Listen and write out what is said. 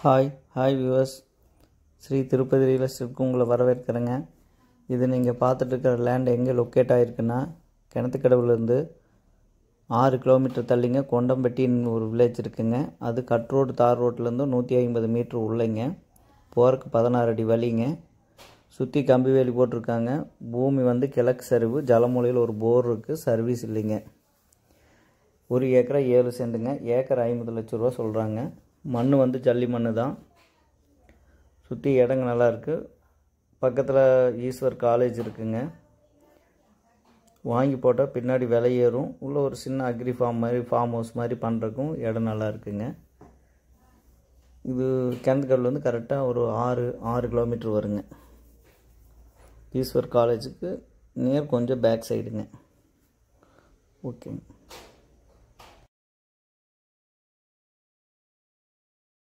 hi hi viewers Sri Tirupati real எஸ்டேட்க்கு உங்களை வரவேற்கிறேங்க இது நீங்கள் பார்த்துட்டு இருக்கிற லேண்ட் எங்கே லொக்கேட் ஆகிருக்குன்னா கிணத்துக்கடவுலேருந்து ஆறு கிலோமீட்டர் தள்ளிங்க கொண்டம்பட்டின்னு ஒரு வில்லேஜ் இருக்குங்க அது கட் ரோடு தார் ரோட்லேருந்து நூற்றி ஐம்பது மீட்ரு உள்ளைங்க போகிறக்கு பதினாறு அடி வழிங்க சுற்றி கம்பி வேலி போட்டிருக்காங்க பூமி வந்து கிழக்கு சரிவு ஜலமூலையில் ஒரு போர் இருக்குது சர்வீஸ் இல்லைங்க ஒரு ஏக்கரா ஏழு சென்ட்டுங்க ஏக்கர் ஐம்பது லட்ச ரூபா சொல்கிறாங்க மண் வந்து ஜல்லி மண் தான் சுற்றி இடங்க நல்லா இருக்குது பக்கத்தில் ஈஸ்வர் காலேஜ் இருக்குங்க வாங்கி போட்டால் பின்னாடி விலை ஏறும் உள்ள ஒரு சின்ன அக்ரி ஃபார்ம் மாதிரி ஃபார்ம் ஹவுஸ் மாதிரி பண்ணுறக்கும் இடம் நல்லா இருக்குங்க இது கிணத்துக்கடல் கரெக்டாக ஒரு ஆறு ஆறு கிலோமீட்டர் வருங்க ஈஸ்வர் காலேஜுக்கு நியர் கொஞ்சம் பேக் சைடுங்க ஓகேங்க